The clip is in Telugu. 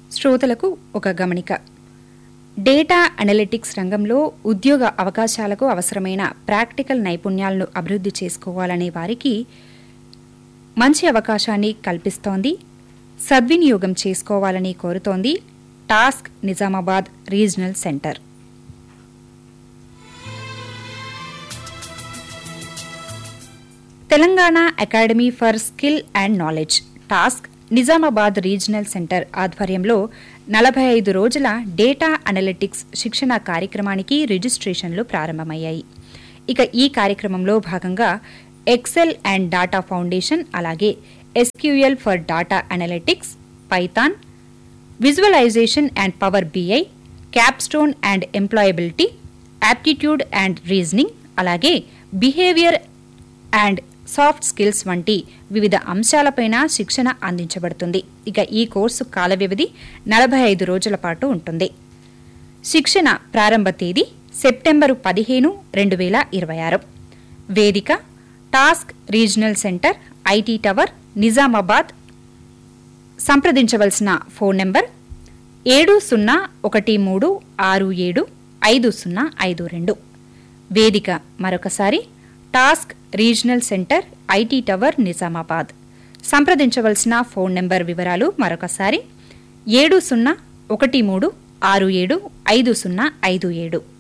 శ్రోతలకు ఒక గమనిక డేటా అనలిటిక్స్ రంగంలో ఉద్యోగ అవకాశాలకు అవసరమైన ప్రాక్టికల్ నైపుణ్యాలను అభివృద్ధి చేసుకోవాలనే వారికి మంచి అవకాశాన్ని కల్పిస్తోంది సద్వినియోగం చేసుకోవాలని కోరుతోంది TASK Nizamabad regional centre Telangana academy for skill and knowledge TASK Nizamabad regional centre ఆధ్వర్యంలో నలభై ఐదు రోజుల డేటా అనలిటిక్స్ శిక్షణ కార్యక్రమానికి రిజిస్ట్రేషన్లు ప్రారంభమయ్యాయి ఇక ఈ కార్యక్రమంలో భాగంగా ఎక్సెల్ అండ్ డాటా ఫౌండేషన్ అలాగే SQL for data analytics Python visualisation and power BI capstone and employability aptitude and reasoning అలాగే బిహేవియర్ అండ్ సాఫ్ట్ స్కిల్స్ వంటి వివిధ అంశాలపైన శిక్షణ అందించబడుతుంది ఇక ఈ కోర్సు కాల వ్యవధి నలభై ఐదు రోజుల పాటు ఉంటుంది శిక్షణ ప్రారంభ తేదీ సెప్టెంబరు పదిహేను రెండు వేల ఇరవై ఆరు వేదిక TASK regional centre IT tower Nizamabad సంప్రదించవలసిన ఫోన్ నెంబర్ ఏడు సున్నా ఒకటి మూడు ఆరు ఏడు ఐదు సున్నా ఐదు రెండు వేదిక మరొకసారి TASK regional centre IT tower Nizamabad సంప్రదించవలసిన ఫోన్ నెంబర్ వివరాలు మరొకసారి ఏడు సున్నా ఒకటి మూడు ఆరు ఏడు ఐదు సున్నా ఐదు ఏడు